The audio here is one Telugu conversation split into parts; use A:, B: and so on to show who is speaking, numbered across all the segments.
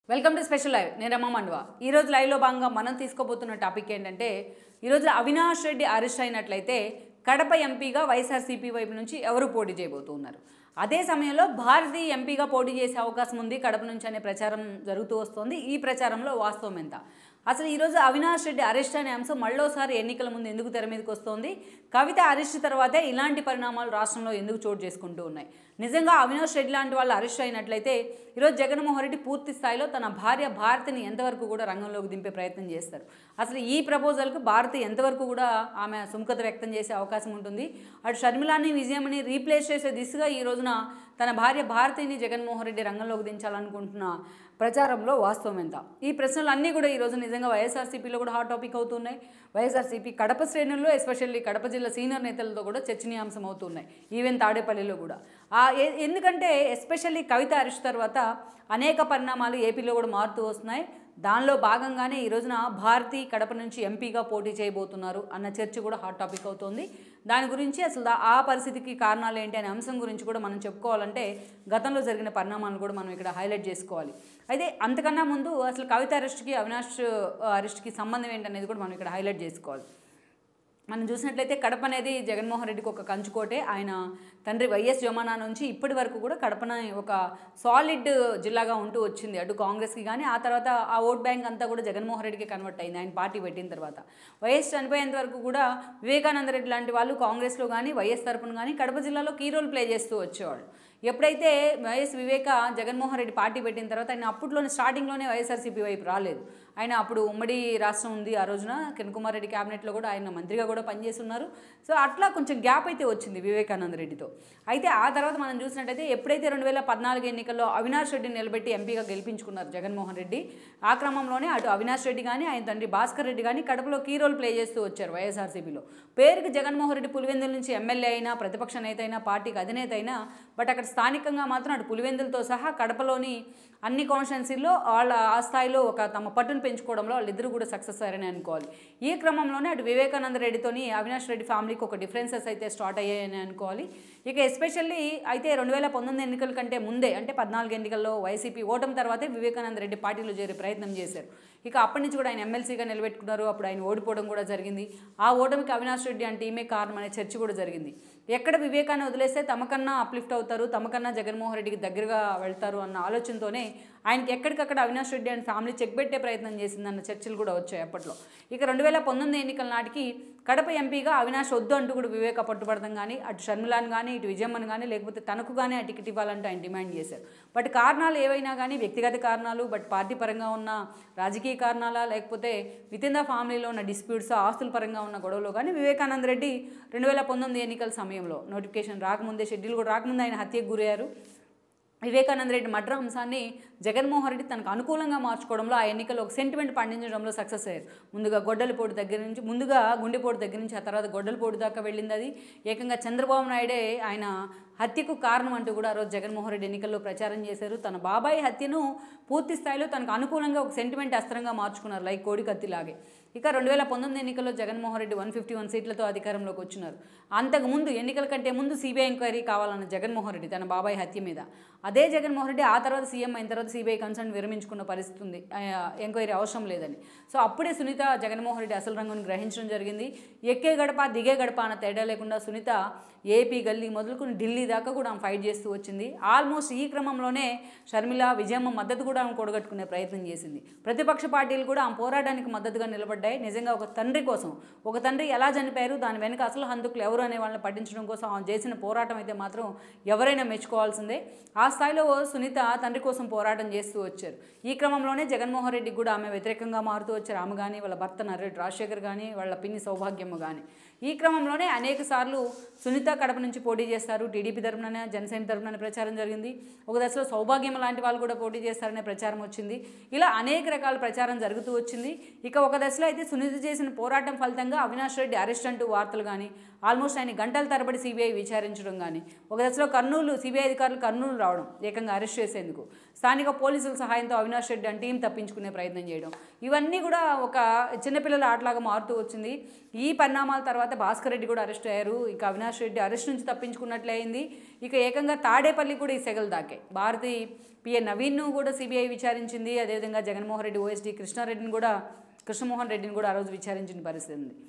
A: వెల్కమ్ టు స్పెషల్ లైవ్ నేను రమ్మ మండువా ఈ రోజు లైవ్లో భాగంగా మనం తీసుకోబోతున్న టాపిక్ ఏంటంటే ఈరోజు అవినాష్ రెడ్డి అరెస్ట్ అయినట్లయితే కడప ఎంపీగా వైఎస్ఆర్సీపీ వైపు నుంచి ఎవరు పోటీ చేయబోతున్నారు అదే సమయంలో భారతి ఎంపీగా పోటీ చేసే అవకాశం ఉంది కడప నుంచి అనే ప్రచారం జరుగుతూ వస్తోంది ఈ ప్రచారంలో వాస్తవం ఎంత అసలు ఈరోజు అవినాష్ రెడ్డి అరెస్ట్ అనే అంశం మళ్ళోసారి ఎన్నికల ముందు ఎందుకు తెర మీదకి వస్తోంది కవిత అరెస్ట్ తర్వాతే ఇలాంటి పరిణామాలు రాష్ట్రంలో ఎందుకు చోటు చేసుకుంటూ ఉన్నాయి నిజంగా అవినాష్ రెడ్డి లాంటి వాళ్ళు అరెస్ట్ అయినట్లయితే ఈరోజు జగన్మోహన్ రెడ్డి పూర్తి స్థాయిలో తన భార్య భారతిని ఎంతవరకు కూడా రంగంలోకి దింపే ప్రయత్నం చేస్తారు అసలు ఈ ప్రపోజల్కు భారతి ఎంతవరకు కూడా ఆమె సుముఖత వ్యక్తం చేసే అవకాశం ఉంటుంది అటు షర్మిలాని విజయమని రీప్లేస్ చేసే దిశగా ఈ రోజున తన భార్య భారతిని జగన్మోహన్ రెడ్డి రంగంలోకి దించాలనుకుంటున్న ప్రచారంలో వాస్తవం ఎంత ఈ ప్రశ్నలు అన్నీ కూడా ఈరోజు నిజంగా వైఎస్ఆర్సీపీలో కూడా హాట్ టాపిక్ అవుతున్నాయి వైఎస్ఆర్సీపీ కడప శ్రేణుల్లో ఎస్పెషల్లీ కడప జిల్లా సీనియర్ నేతలతో కూడా చర్చనీయాంశం అవుతున్నాయి ఈవెన్ తాడేపల్లిలో కూడా ఆ ఎ- ఎందుకంటే ఎస్పెషల్లీ కవిత అరెస్ట్ తర్వాత అనేక పరిణామాలు ఏపీలో కూడా మారుతూ వస్తున్నాయి దానిలో భాగంగానే ఈ రోజున భారతి కడప నుంచి ఎంపీగా పోటీ చేయబోతున్నారు అన్న చర్చ కూడా హాట్ టాపిక్ అవుతోంది దాని గురించి అసలు దా- ఆ పరిస్థితికి కారణాలు ఏంటి అనే అంశం గురించి కూడా మనం చెప్పుకోవాలంటే గతంలో జరిగిన పరిణామాలను కూడా మనం ఇక్కడ హైలైట్ చేసుకోవాలి అయితే అంతకన్నా ముందు అసలు కవిత అరెస్ట్కి అవినాష్ ఆ, అరెస్ట్కి సంబంధం ఏంటనేది కూడా మనం ఇక్కడ హైలైట్ చేసుకోవాలి మనం చూసినట్లయితే కడప అనేది జగన్మోహన్ రెడ్డికి ఒక కంచుకోటే ఆయన తండ్రి వైఎస్ జమానా నుంచి ఇప్పటి వరకు కూడా కడపన ఒక సాలిడ్ జిల్లాగా ఉంటూ వచ్చింది అటు కాంగ్రెస్కి కానీ ఆ తర్వాత ఆ ఓట్ బ్యాంక్ అంతా కూడా జగన్మోహన్ రెడ్డికి కన్వర్ట్ అయింది ఆయన పార్టీ పెట్టిన తర్వాత వైఎస్ చనిపోయేంత వరకు కూడా వివేకానంద రెడ్డి లాంటి వాళ్ళు కాంగ్రెస్లో కానీ వైఎస్ తరపున కానీ కడప జిల్లాలో కీ రోల్ ప్లే చేస్తూ వచ్చేవాళ్ళు ఎప్పుడైతే వైఎస్ వివేక జగన్మోహన్ రెడ్డి పార్టీ పెట్టిన తర్వాత ఆయన అప్పట్లోనే స్టార్టింగ్లోనే వైఎస్ఆర్సీపీ వైపు రాలేదు ఆయన అప్పుడు ఉమ్మడి రాష్ట్రం ఉంది ఆ రోజున కిరణ్ కుమార్ రెడ్డి క్యాబినెట్లో కూడా ఆయన మంత్రిగా కూడా పనిచేసి ఉన్నారు సో అట్లా కొంచెం గ్యాప్ అయితే వచ్చింది వివేకానంద రెడ్డితో అయితే ఆ తర్వాత మనం చూసినట్టయితే ఎప్పుడైతే రెండు వేల పద్నాలుగు ఎన్నికల్లో అవినాష్ రెడ్డిని నిలబెట్టి ఎంపీగా గెలిపించుకున్నారు జగన్మోహన్ రెడ్డి ఆ క్రమంలోనే అటు అవినాష్ రెడ్డి కానీ ఆయన తండ్రి భాస్కర్ రెడ్డి కానీ కడపలో కీ రోల్ ప్లే చేస్తూ వచ్చారు వైఎస్ఆర్సీపీలో పేరుకి జగన్మోహన్ రెడ్డి పులివెందుల నుంచి ఎమ్మెల్యే అయినా ప్రతిపక్ష నేత అయినా పార్టీకి అధినేత అయినా బట్ అక్కడ స్థానికంగా మాత్రం అటు పులివెందులతో సహా కడపలోని అన్ని కాన్స్టిట్యున్సీల్లో వాళ్ళ ఆ స్థాయిలో ఒక తమ పట్టును పెంచుకోవడంలో వాళ్ళిద్దరూ కూడా సక్సెస్ అయ్యారని అనుకోవాలి ఈ క్రమంలోనే అటు వివేకానంద రెడ్డితోని అవినాష్ రెడ్డి ఫ్యామిలీకి ఒక డిఫరెన్సెస్ అయితే స్టార్ట్ అయ్యాయని అనుకోవాలి ఇక ఎస్పెషల్లీ అయితే రెండు వేల పంతొమ్మిది ఎన్నికల కంటే ముందే అంటే పద్నాలుగు ఎన్నికల్లో వైసీపీ ఓటమి తర్వాతే వివేకానంద రెడ్డి పార్టీలో చేరే ప్రయత్నం చేశారు ఇక అప్పటి నుంచి కూడా ఆయన ఎమ్మెల్సీగా నిలబెట్టుకున్నారు అప్పుడు ఆయన ఓడిపోవడం కూడా జరిగింది ఆ ఓటమికి అవినాష్ రెడ్డి అంటే ఈమె కారణం అనే చర్చ కూడా జరిగింది ఎక్కడ వివేకాన్ని వదిలేస్తే తమకన్నా అప్లిఫ్ట్ అవుతారు తమకన్నా జగన్మోహన్ రెడ్డికి దగ్గరగా వెళ్తారు అన్న ఆలోచనతోనే ఆయనకి ఎక్కడికక్కడ Avinash Reddy and family check పెట్టే ప్రయత్నం చేసిందన్న చర్చలు కూడా వచ్చాయి అప్పట్లో ఇక రెండు వేల పంతొమ్మిది ఎన్నికల నాటికి కడప ఎంపీగా అవినాష్ వద్దు అంటూ కూడా వివేక పట్టుబడడం కానీ అటు షర్మిలాన్ కానీ ఇటు విజయమ్మన్ కానీ లేకపోతే తనకు కానీ ఆ టికెట్ ఇవ్వాలంటే ఆయన డిమాండ్ చేశారు బట్ కారణాలు ఏవైనా కానీ వ్యక్తిగత కారణాలు బట్ పార్టీ పరంగా ఉన్న రాజకీయ కారణాలా లేకపోతే విత్ ఇన్ ద ఫ్యామిలీలో ఉన్న డిస్ప్యూట్స్ ఆస్తుల పరంగా ఉన్న గొడవలో కానీ వివేకానంద రెడ్డి రెండు వేల పంతొమ్మిది ఎన్నికల సమయంలో నోటిఫికేషన్ రాకముందే షెడ్యూల్ కూడా రాకముందే ఆయన హత్యకు గురయ్యారు వివేకానంద రెడ్డి మడ్ర అంశాన్ని జగన్మోహన్ రెడ్డి తనకు అనుకూలంగా మార్చుకోవడంలో ఆ ఎన్నికల్లో ఒక సెంటిమెంట్ పండించడంలో సక్సెస్ అయ్యారు ముందుగా గొడ్డలపోటు దగ్గర నుంచి ముందుగా గుండెపోటు దగ్గర నుంచి ఆ తర్వాత గొడ్డలపోటు దాకా వెళ్ళింది అది ఏకంగా చంద్రబాబు నాయుడే ఆయన హత్యకు కారణం అంటూ కూడా ఆ రోజు జగన్మోహన్ రెడ్డి ఎన్నికల్లో ప్రచారం చేశారు తన బాబాయ్ హత్యను పూర్తి స్థాయిలో తనకు అనుకూలంగా ఒక సెంటిమెంట్ అస్త్రంగా మార్చుకున్నారు లైక్ కోడి కత్తిలాగే ఇక రెండు వేల పంతొమ్మిది ఎన్నికల్లో Jaganmohan Reddy one fifty one సీట్లతో అధికారంలోకి వచ్చినారు అంతకు ముందు ఎన్నికల కంటే ముందు సిబిఐ ఎంక్వైరీ కావాలన్న జగన్మోహన్ రెడ్డి తన బాబాయ్ హత్య మీద అదే జగన్మోహన్ రెడ్డి ఆ తర్వాత సీఎం అయిన తర్వాత సిబిఐ కన్సర్న్ విరమించుకున్న పరిస్థితి ఉంది ఆ, ఎంక్వైరీ అవసరం లేదని సో అప్పుడే సునీత జగన్మోహన్ రెడ్డి అసలు రంగుని గ్రహించడం జరిగింది ఎక్కే గడప దిగే గడప అన్న తేడా లేకుండా సునీత ఏపీ గల్లీ మొదలుకొని ఢిల్లీ దాకా కూడా ఆమె ఫైట్ చేస్తూ వచ్చింది ఆల్మోస్ట్ ఈ క్రమంలోనే షర్మిల విజయమ్మ మద్దతు కూడా ఆమె కూడగట్టుకునే ప్రయత్నం చేసింది ప్రతిపక్ష పార్టీలు కూడా ఆమె పోరాటానికి మద్దతుగా నిలబడ్డాయి నిజంగా ఒక తండ్రి కోసం ఒక తండ్రి ఎలా చనిపోయారు దాని వెనుక అసలు హంతుకులు ఎవరు అనే వాళ్ళని పట్టించడం కోసం ఆమె చేసిన పోరాటం అయితే మాత్రం ఎవరైనా మెచ్చుకోవాల్సిందే ఆ స్థాయిలో సునీత తండ్రి కోసం పోరాటం చేస్తూ వచ్చారు ఈ క్రమంలోనే జగన్మోహన్ రెడ్డికి కూడా ఆమె వ్యతిరేకంగా మారుతూ వచ్చారు ఆమె కానీ వాళ్ళ భర్త నర్రెడ్డి రాజశేఖర్ కానీ వాళ్ళ పిన్ని సౌభాగ్యమ్మ కానీ ఈ క్రమంలోనే అనేక సార్లు సునీత కడప నుంచి పోటీ చేస్తారు టీడీపీ తరపున జనసేన తరపున ప్రచారం జరిగింది ఒక దశలో సౌభాగ్యం లాంటి వాళ్ళు కూడా పోటీ చేస్తారనే ప్రచారం వచ్చింది ఇలా అనేక రకాల ప్రచారం జరుగుతూ వచ్చింది ఇక ఒక దశలో అయితే సునీత చేసిన పోరాటం ఫలితంగా అవినాష్ రెడ్డి అరెస్ట్ అంటూ వార్తలు కానీ ఆల్మోస్ట్ ఆయన గంటల తరబడి సిబిఐ విచారించడం కానీ ఒక దశలో కర్నూలు సిబిఐ అధికారులు కర్నూలు రావడం ఏకంగా అరెస్ట్ చేసేందుకు స్థానిక పోలీసుల సహాయంతో అవినాష్ రెడ్డి అంటే టీం తప్పించుకునే ప్రయత్నం చేయడం ఇవన్నీ కూడా ఒక చిన్నపిల్లల ఆటలాగా మారుతూ వచ్చింది ఈ పరిణామాల తర్వాత తర్వాత భాస్కర్ రెడ్డి కూడా అరెస్ట్ అయ్యారు ఇక అవినాష్ రెడ్డి అరెస్ట్ నుంచి తప్పించుకున్నట్లే అయింది ఇక ఏకంగా తాడేపల్లి కూడా ఈ సెగలు దాకే భారతి పిఏ నవీన్ను కూడా సిబిఐ విచారించింది అదేవిధంగా జగన్మోహన్ రెడ్డి ఓఎస్డీ కృష్ణారెడ్డిని కూడా కృష్ణమోహన్ రెడ్డిని కూడా ఆ రోజు విచారించిన పరిస్థితి ఉంది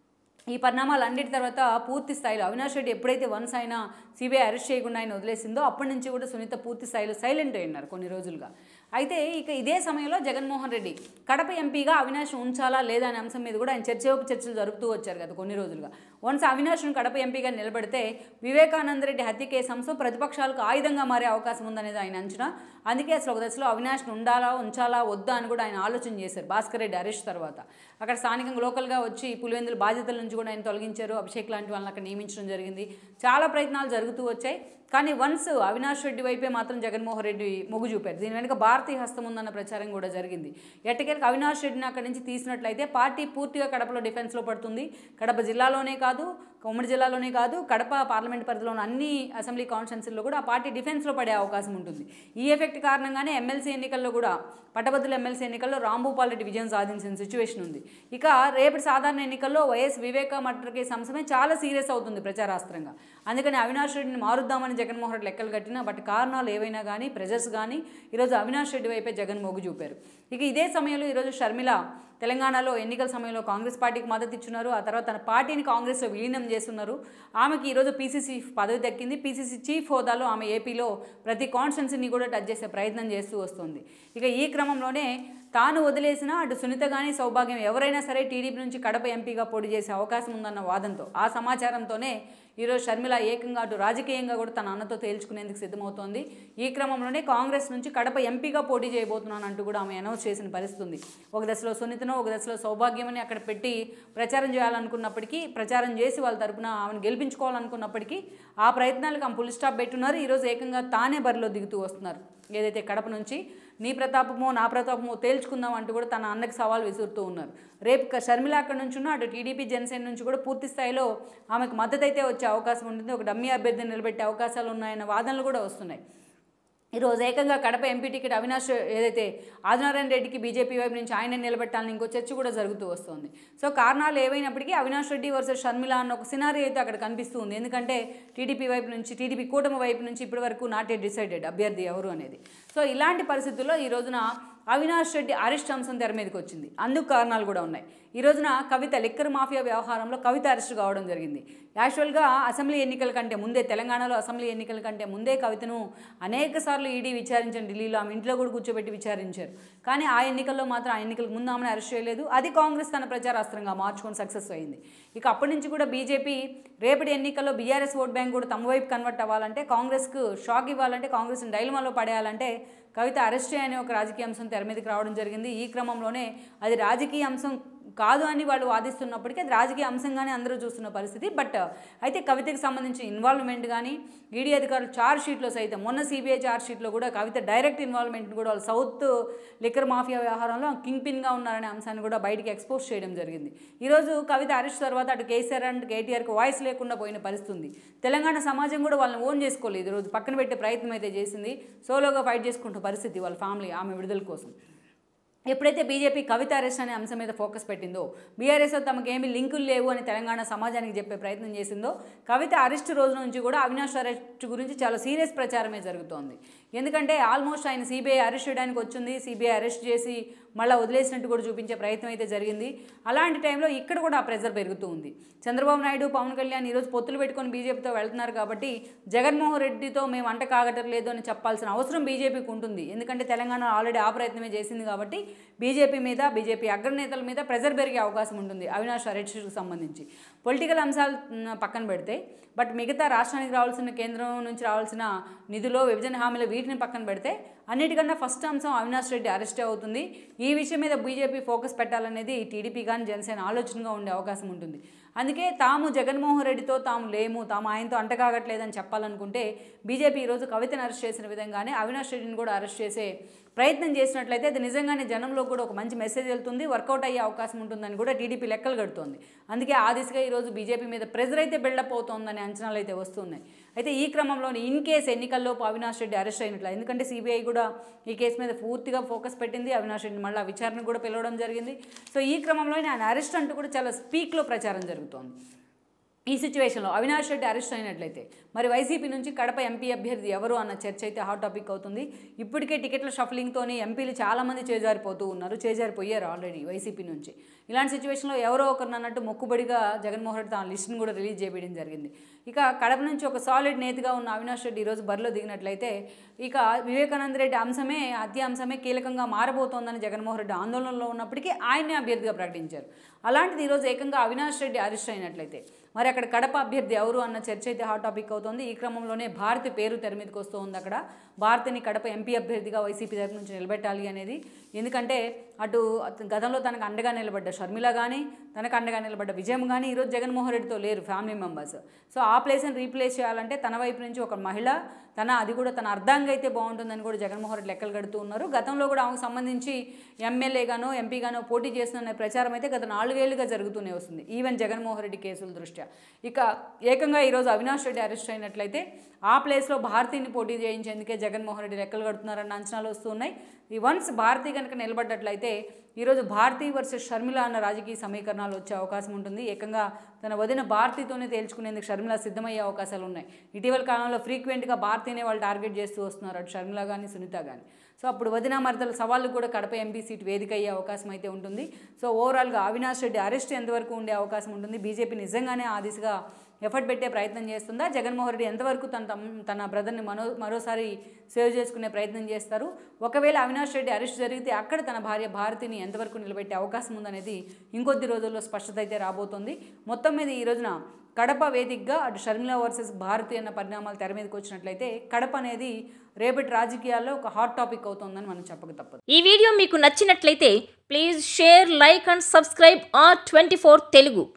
A: ఈ పరిణామాలు అన్నిటి తర్వాత పూర్తి స్థాయిలో అవినాష్ రెడ్డి ఎప్పుడైతే వన్స్ ఆయన సిబిఐ అరెస్ట్ చేయకుండా ఆయన వదిలేసిందో అప్పటి నుంచి కూడా సునీత పూర్తి స్థాయిలో సైలెంట్ అయినారు కొన్ని రోజులుగా అయితే ఇక ఇదే సమయంలో జగన్మోహన్ రెడ్డి కడప ఎంపీగా అవినాష్ ఉంచాలా లేదా అనే అంశం మీద కూడా ఆయన చర్చోప చర్చలు జరుపుతూ వచ్చారు కదా కొన్ని రోజులుగా వన్స్ అవినాష్ను కడప ఎంపీగా నిలబెడితే వివేకానంద రెడ్డి హత్య కేసు అంశం ప్రతిపక్షాలకు ఆయుధంగా మారే అవకాశం ఉందనేది ఆయన అంచనా అందుకే అసలు ఒక దశలో అవినాష్ను ఉండాలా ఉంచాలా వద్దా అని కూడా ఆయన ఆలోచన చేశారు భాస్కర్ రెడ్డి అరెస్ట్ తర్వాత అక్కడ స్థానికంగా లోకల్గా వచ్చి పులివెందుల బాధ్యతల నుంచి కూడా ఆయన తొలగించారు అభిషేక్ లాంటి వాళ్ళని అక్కడ నియమించడం జరిగింది చాలా ప్రయత్నాలు జరుగుతూ వచ్చాయి కానీ వన్స్ అవినాష్ రెడ్డి వైపే మాత్రం జగన్మోహన్ రెడ్డి మొగ్గు చూపారు దీని వెనుక భారతీయ హస్తం ఉందన్న ప్రచారం కూడా జరిగింది ఎట్టకేలకు అవినాష్ రెడ్డిని అక్కడి నుంచి తీసినట్లయితే పార్టీ పూర్తిగా కడపలో డిఫెన్స్లో పడుతుంది కడప జిల్లాలోనే కాదు ఉమ్మడి జిల్లాలోనే కాదు కడప పార్లమెంట్ పరిధిలోని అన్ని అసెంబ్లీ కాన్స్టిట్యున్సీల్లో కూడా ఆ పార్టీ డిఫెన్స్లో పడే అవకాశం ఉంటుంది ఈ ఎఫెక్ట్ కారణంగానే ఎమ్మెల్సీ ఎన్నికల్లో కూడా పట్టభద్రుల ఎమ్మెల్సీ ఎన్నికల్లో రాంభూపాల్ రెడ్డి విజయం సాధించిన సిచ్యువేషన్ ఉంది ఇక రేపటి సాధారణ ఎన్నికల్లో వైఎస్ వివేక మర్డర్ కేసు అంశమే చాలా సీరియస్ అవుతుంది ప్రచారాస్త్రంగా అందుకని అవినాష్ రెడ్డిని మారుద్దామని జగన్మోహన్ రెడ్డి లెక్కలు కట్టినా బట్ కారణాలు ఏవైనా కానీ ప్రెజర్స్ కానీ ఈరోజు అవినాష్ రెడ్డి వైపే జగన్ మొగ్గు చూపారు ఇక ఇదే సమయంలో ఈరోజు షర్మిల తెలంగాణలో ఎన్నికల సమయంలో కాంగ్రెస్ పార్టీకి మద్దతు ఇచ్చున్నారు ఆ తర్వాత తన పార్టీని కాంగ్రెస్లో విలీనం చేస్తున్నారు ఆమెకి ఈరోజు పీసీసీ పదవి దక్కింది పీసీసీ చీఫ్ హోదాలో ఆమె ఏపీలో ప్రతి కాన్స్టిట్యున్సీని కూడా టచ్ చేసే ప్రయత్నం చేస్తూ వస్తుంది ఇక ఈ క్రమంలోనే తాను వదిలేసిన అటు సునీత కానీ సౌభాగ్యం ఎవరైనా సరే టీడీపీ నుంచి కడప ఎంపీగా పోటీ చేసే అవకాశం ఉందన్న వాదంతో ఆ సమాచారంతోనే ఈరోజు షర్మిల ఏకంగా అటు రాజకీయంగా కూడా తన అన్నతో తేల్చుకునేందుకు సిద్ధమవుతోంది ఈ క్రమంలోనే కాంగ్రెస్ నుంచి కడప ఎంపీగా పోటీ చేయబోతున్నాను అంటూ కూడా ఆమె అనౌన్స్ చేసిన పరిస్థితి ఉంది ఒక దశలో సునీతను ఒక దశలో సౌభాగ్యమని అక్కడ పెట్టి ప్రచారం చేయాలనుకున్నప్పటికీ ప్రచారం చేసి వాళ్ళ తరపున ఆమెను గెలిపించుకోవాలనుకున్నప్పటికీ ఆ ప్రయత్నాలకు ఆమె ఫుల్ స్టాప్ పెట్టున్నారు ఈరోజు ఏకంగా తానే బరిలో దిగుతూ వస్తున్నారు ఏదైతే కడప నుంచి నీ ప్రతాపమో నా ప్రతాపమో తేల్చుకుందాం అంటూ కూడా తన అన్నకి సవాల్ విసురుతూ ఉన్నారు రేపు క- షర్మిల అక్కడి నుంచి ఉన్న అటు టీడీపీ జనసేన నుంచి కూడా పూర్తి స్థాయిలో ఆమెకు మద్దతు అయితే వచ్చే అవకాశం ఉంటుంది ఒక డమ్మీ అభ్యర్థిని నిలబెట్టే అవకాశాలు ఉన్నాయన్న వాదనలు కూడా వస్తున్నాయి ఈరోజు ఏకంగా కడప ఎంపీ టికెట్ అవినాష్ ఏదైతే ఆదినారాయణ రెడ్డికి బీజేపీ వైపు నుంచి ఆయన నిలబెట్టాలని ఇంకో చర్చ కూడా జరుగుతూ వస్తుంది సో కారణాలు ఏవైనప్పటికీ అవినాష్ రెడ్డి వర్సెస్ షర్మిల అన్న ఒక సినారీ అయితే అక్కడ కనిపిస్తూ ఉంది ఎందుకంటే టీడీపీ వైపు నుంచి టీడీపీ కూటమి వైపు నుంచి ఇప్పటి వరకు నాట్ ఎట్ డిసైడెడ్ అభ్యర్థి ఎవరు అనేది సో ఇలాంటి పరిస్థితుల్లో ఈ రోజున అవినాష్ రెడ్డి అరెస్ట్ అంశం తెర మీదకి వచ్చింది అందుకు కారణాలు కూడా ఉన్నాయి ఈ రోజున కవిత లిక్కర్ మాఫియా వ్యవహారంలో కవిత అరెస్ట్ కావడం జరిగింది యాక్చువల్గా అసెంబ్లీ ఎన్నికల కంటే ముందే తెలంగాణలో అసెంబ్లీ ఎన్నికల కంటే ముందే కవితను అనేక సార్లు ఈడీ విచారించిన ఢిల్లీలో ఆమె ఇంట్లో కూడా కూర్చోబెట్టి విచారించారు కానీ ఆ ఎన్నికల్లో మాత్రం ఆ ఎన్నికలకు ముందు ఆమెను అరెస్ట్ చేయలేదు అది కాంగ్రెస్ తన ప్రచారాస్త్రంగా మార్చుకొని సక్సెస్ అయింది ఇక అప్పటి నుంచి కూడా బీజేపీ రేపటి ఎన్నికల్లో బీఆర్ఎస్ ఓట్ బ్యాంక్ కూడా తమ వైపు కన్వర్ట్ అవ్వాలంటే కాంగ్రెస్కు షాక్ ఇవ్వాలంటే కాంగ్రెస్ని డైలమాలో పడేయాలంటే కవిత అరెస్ట్ అనే ఒక రాజకీయ అంశం తెర మీదకి రావడం జరిగింది ఈ క్రమంలోనే అది రాజకీయ అంశం కాదు అని వాళ్ళు వాదిస్తున్నప్పటికీ అది రాజకీయ అంశంగానే అందరూ చూస్తున్న పరిస్థితి బట్ అయితే కవితకి సంబంధించిన ఇన్వాల్వ్మెంట్ కానీ ఈడీ అధికారులు చార్జ్ షీట్లో సైతం మొన్న సిబిఐ చార్జ్ షీట్లో కూడా కవిత డైరెక్ట్ ఇన్వాల్వ్మెంట్ కూడా వాళ్ళు సౌత్ లిక్కర్ మాఫియా వ్యవహారంలో కింగ్ పిన్గా ఉన్నారనే అంశాన్ని కూడా బయటికి ఎక్స్పోజ్ చేయడం జరిగింది ఈరోజు కవిత అరెస్ట్ తర్వాత అటు కేసీఆర్ అండ్ కేటీఆర్కి వాయిస్ లేకుండా పోయిన పరిస్థితి ఉంది తెలంగాణ సమాజం కూడా వాళ్ళని ఓన్ చేసుకోలేదు ఈరోజు పక్కన పెట్టే ప్రయత్నం అయితే చేసింది సోలోగా ఫైట్ చేసుకుంటున్న పరిస్థితి వాళ్ళ ఫ్యామిలీ ఆమె విడుదల కోసం ఎప్పుడైతే బీజేపీ కవిత అరెస్ట్ అనే అంశం మీద ఫోకస్ పెట్టిందో బీఆర్ఎస్తో తమకు ఏమీ లింకులు లేవు అని తెలంగాణ సమాజానికి చెప్పే ప్రయత్నం చేసిందో కవిత అరెస్ట్ రోజు నుంచి కూడా అవినాష్ అరెస్ట్ గురించి చాలా సీరియస్ ప్రచారమే జరుగుతోంది ఎందుకంటే ఆల్మోస్ట్ ఆయన సిబిఐ అరెస్ట్ చేయడానికి వచ్చింది సిబిఐ అరెస్ట్ చేసి మళ్ళీ వదిలేసినట్టు కూడా చూపించే ప్రయత్నం అయితే జరిగింది అలాంటి టైంలో ఇక్కడ కూడా ఆ ప్రెజర్ పెరుగుతూ ఉంది చంద్రబాబు నాయుడు పవన్ కళ్యాణ్ ఈరోజు పొత్తులు పెట్టుకొని బీజేపీతో వెళ్తున్నారు కాబట్టి జగన్మోహన్ రెడ్డితో మేము అంట కాగటం లేదు అని చెప్పాల్సిన అవసరం బీజేపీకి ఉంటుంది ఎందుకంటే తెలంగాణ ఆల్రెడీ ఆ ప్రయత్నమే చేసింది కాబట్టి బీజేపీ మీద బీజేపీ అగ్రనేతల మీద ప్రెజర్ పెరిగే అవకాశం ఉంటుంది అవినాష్ అరెస్ట్కు సంబంధించి పొలిటికల్ అంశాలు మ్, పక్కన పెడితే బట్ మిగతా రాష్ట్రానికి రావాల్సిన కేంద్రం నుంచి రావాల్సిన నిధులు విభజన హామీలు వీటిని పక్కన పెడితే అన్నిటికన్నా ఫస్ట్ అంశం అవినాష్ రెడ్డి అరెస్ట్ అవుతుంది ఈ విషయం మీద బీజేపీ ఫోకస్ పెట్టాలనేది టీడీపీ కానీ జనసేన ఆలోచనగా ఉండే అవకాశం ఉంటుంది అందుకే తాము జగన్మోహన్ రెడ్డితో తాము లేము తాము ఆయనతో అంటకాగట్లేదని చెప్పాలనుకుంటే బీజేపీ ఈరోజు కవితను అరెస్ట్ చేసిన విధంగానే అవినాష్ రెడ్డిని కూడా అరెస్ట్ చేసే ప్రయత్నం చేసినట్లయితే అది నిజంగానే జనంలో కూడా ఒక మంచి మెసేజ్ వెళ్తుంది వర్కౌట్ అయ్యే అవకాశం ఉంటుందని కూడా టీడీపీ లెక్కలు కడుతోంది అందుకే ఆ దిశగా ఈరోజు బీజేపీ మీద ప్రెజర్ అయితే బిల్డప్ అవుతోందనే అంచనాలు అయితే వస్తున్నాయి అయితే ఈ క్రమంలోనే ఇన్ కేసు ఎన్నికల్లోపు అవినాష్ రెడ్డి అరెస్ట్ అయినట్లు ఎందుకంటే సిబిఐ కూడా ఈ కేసు మీద పూర్తిగా ఫోకస్ పెట్టింది అవినాష్ రెడ్డి మళ్ళీ విచారణ కూడా పిలవడం జరిగింది సో ఈ క్రమంలోనే ఆయన అరెస్ట్ అంటూ కూడా చాలా స్పీక్లో ప్రచారం జరుగుతోంది ఈ సిచ్యువేషన్లో అవినాష్ రెడ్డి అరెస్ట్ అయినట్లయితే మరి వైసీపీ నుంచి కడప ఎంపీ అభ్యర్థి ఎవరు అన్న చర్చ అయితే హాట్ టాపిక్ అవుతుంది ఇప్పటికే టికెట్ల షఫలింగ్తోని ఎంపీలు చాలామంది చేజారిపోతూ ఉన్నారు చేజారిపోయారు ఆల్రెడీ వైసీపీ నుంచి ఇలాంటి సిచ్యువేషన్లో ఎవరో ఒకరిని అన్నట్టు మొక్కుబడిగా జగన్మోహన్ రెడ్డి తన లిస్టును కూడా రిలీజ్ చేయడం జరిగింది ఇక కడప నుంచి ఒక సాలిడ్ నేతగా ఉన్న అవినాష్ రెడ్డి ఈరోజు బరిలో దిగినట్లయితే ఇక వివేకానంద రెడ్డి అంశమే హత్య అంశమే కీలకంగా మారబోతోందని జగన్మోహన్ రెడ్డి ఆందోళనలో ఉన్నప్పటికీ ఆయన్నే అభ్యర్థిగా ప్రకటించారు అలాంటిది ఈరోజు ఏకంగా అవినాష్ రెడ్డి అరెస్ట్ అయినట్లయితే మరి అక్కడ కడప అభ్యర్థి ఎవరు అన్న చర్చ అయితే హాట్ టాపిక్ అవుతోంది ఈ క్రమంలోనే భారతి పేరు తెర మీదకి వస్తూ ఉంది అక్కడ భారతిని కడప ఎంపీ అభ్యర్థిగా వైసీపీ తరపు నుంచి నిలబెట్టాలి అనేది ఎందుకంటే అటు అత- గతంలో తనకు అండగా నిలబడ్డ షర్మిల కానీ తనకు అండగా నిలబడ్డ విజయం కానీ ఈరోజు జగన్మోహన్ రెడ్డితో లేరు ఫ్యామిలీ మెంబర్స్ సో ఆ ప్లేస్ని రీప్లేస్ చేయాలంటే తన వైపు నుంచి ఒక మహిళ తన అది కూడా తన అర్ధంగా అయితే బాగుంటుందని కూడా జగన్మోహన్ రెడ్డి లెక్కలు కడుతూ ఉన్నారు గతంలో కూడా ఆమెకు సంబంధించి ఎమ్మెల్యేగానో ఎంపీగానో పోటీ చేస్తున్న ప్రచారం అయితే గత నాలుగేళ్లుగా జరుగుతూనే వస్తుంది ఈవెన్ జగన్మోహన్ రెడ్డి కేసుల దృష్ట్యా ఇక ఏకంగా ఈరోజు అవినాష్ రెడ్డి అరెస్ట్ అయినట్లయితే ఆ ప్లేస్లో భారతీని పోటీ చేయించేందుకే జగన్మోహన్ రెడ్డి లెక్కలు కడుతున్నారన్న అంచనాలు వస్తున్నాయి ఈ వన్స్ భారతీ కనుక నిలబడ్డట్లయితే ఈరోజు భారతీ వర్సెస్ షర్మిల అన్న రాజకీయ సమీకరణాలు వచ్చే అవకాశం ఉంటుంది ఏకంగా తన వదిన భారతీతోనే తేల్చుకునేందుకు షర్మిల సిద్ధమయ్యే అవకాశాలు ఉన్నాయి ఇటీవల కాలంలో ఫ్రీక్వెంట్గా భారతీనే వాళ్ళు టార్గెట్ చేస్తూ వస్తున్నారు అటు షర్మిల కానీ సునీత కానీ సో అప్పుడు వదిన మరదల సవాళ్ళు కూడా కడప ఎంపీ సీట్ వేదిక అయ్యే అవకాశం అయితే ఉంటుంది సో ఓవరాల్గా అవినాష్ రెడ్డి అరెస్ట్ ఎంతవరకు ఉండే అవకాశం ఉంటుంది బీజేపీ నిజంగానే ఆ దిశగా ఎఫర్ట్ పెట్టే ప్రయత్నం చేస్తుందా జగన్మోహన్ రెడ్డి ఎంతవరకు తన తమ్- తన బ్రదర్ని మనో మరోసారి సేవ్ చేసుకునే ప్రయత్నం చేస్తారు ఒకవేళ అవినాష్ రెడ్డి అరెస్ట్ జరిగితే అక్కడ తన భార్య భారతిని ఎంతవరకు నిలబెట్టే అవకాశం ఉందనేది ఇంకొద్ది రోజుల్లో స్పష్టత అయితే రాబోతోంది మొత్తం మీద ఈ రోజున కడప వేదికగా అటు షర్మిల వర్సెస్ భారతి అన్న పరిణామాలు తెర మీదకి వచ్చినట్లయితే కడప అనేది రేపటి రాజకీయాల్లో ఒక హాట్ టాపిక్ అవుతుందని మనం చెప్పక తప్పదు
B: ఈ వీడియో మీకు నచ్చినట్లయితే please share like and subscribe R twenty Telugu